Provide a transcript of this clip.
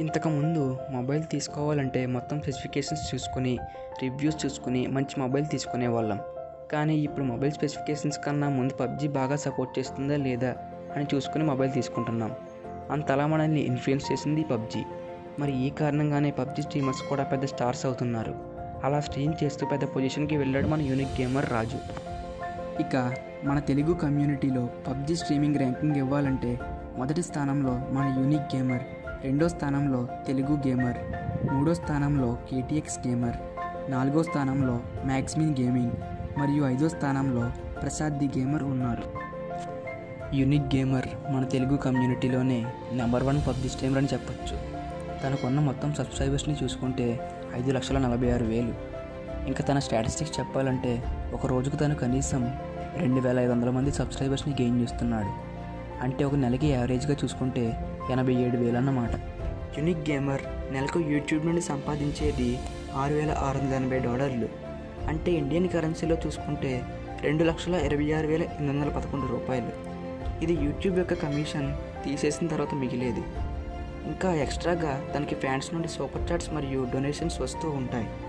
ఇంతకుముందు మొబైల్ తీసుకోవాలంటే మొత్తం స్పెసిఫికేషన్స్ చూసుకుని రివ్యూస్ చూసుకుని మంచి మొబైల్ తీసుకునే వాళ్ళం కానీ ఇప్పుడు మొబైల్ స్పెసిఫికేషన్స్ కన్నా ముందు పబ్జి బాగా సపోర్ట్ చేస్తుందా లేదా అని చూసుకుని మొబైల్ తీసుకుంటున్నాం అంతలా మనల్ని ఇన్ఫ్లుయెన్స్ చేసింది పబ్జి మరి ఈ కారణంగానే పబ్జి స్ట్రీమర్స్ కూడా పెద్ద స్టార్స్ అవుతున్నారు అలా స్ట్రీమ్ చేస్తూ పెద్ద పొజిషన్కి వెళ్ళాడు మన యూనిక్ గేమర్ రాజు ఇక మన తెలుగు కమ్యూనిటీలో పబ్జి స్ట్రీమింగ్ ర్యాంకింగ్ ఇవ్వాలంటే మొదటి స్థానంలో మన యూనిక్ గేమర్ రెండో స్థానంలో తెలుగు గేమర్ మూడో స్థానంలో కేటీఎక్స్ గేమర్ నాలుగో స్థానంలో మ్యాక్సిమిన్ గేమింగ్ మరియు ఐదో స్థానంలో ప్రసాద్ ది గేమర్ ఉన్నారు యూనిక్ గేమర్ మన తెలుగు కమ్యూనిటీలోనే నెంబర్ వన్ పబ్జి స్ట్రీమర్ అని చెప్పొచ్చు తనకున్న మొత్తం సబ్స్క్రైబర్స్ని చూసుకుంటే ఐదు లక్షల నలభై ఆరు వేలు ఇంకా తన స్టాటిస్టిక్స్ చెప్పాలంటే ఒక రోజుకు తను కనీసం రెండు వేల ఐదు వందల మంది సబ్స్క్రైబర్స్ని గెయిన్ చేస్తున్నాడు అంటే ఒక నెలకి యావరేజ్గా చూసుకుంటే ఎనభై ఏడు వేలు అన్నమాట యునిక్ గేమర్ నెలకు యూట్యూబ్ నుండి సంపాదించేది ఆరు వేల ఆరు వందల ఎనభై డాలర్లు అంటే ఇండియన్ కరెన్సీలో చూసుకుంటే రెండు లక్షల ఇరవై ఆరు వేల ఎనిమిది వందల పదకొండు రూపాయలు ఇది యూట్యూబ్ యొక్క కమిషన్ తీసేసిన తర్వాత మిగిలేది ఇంకా ఎక్స్ట్రాగా తనకి ఫ్యాన్స్ నుండి సూపర్ చాట్స్ మరియు డొనేషన్స్ వస్తూ ఉంటాయి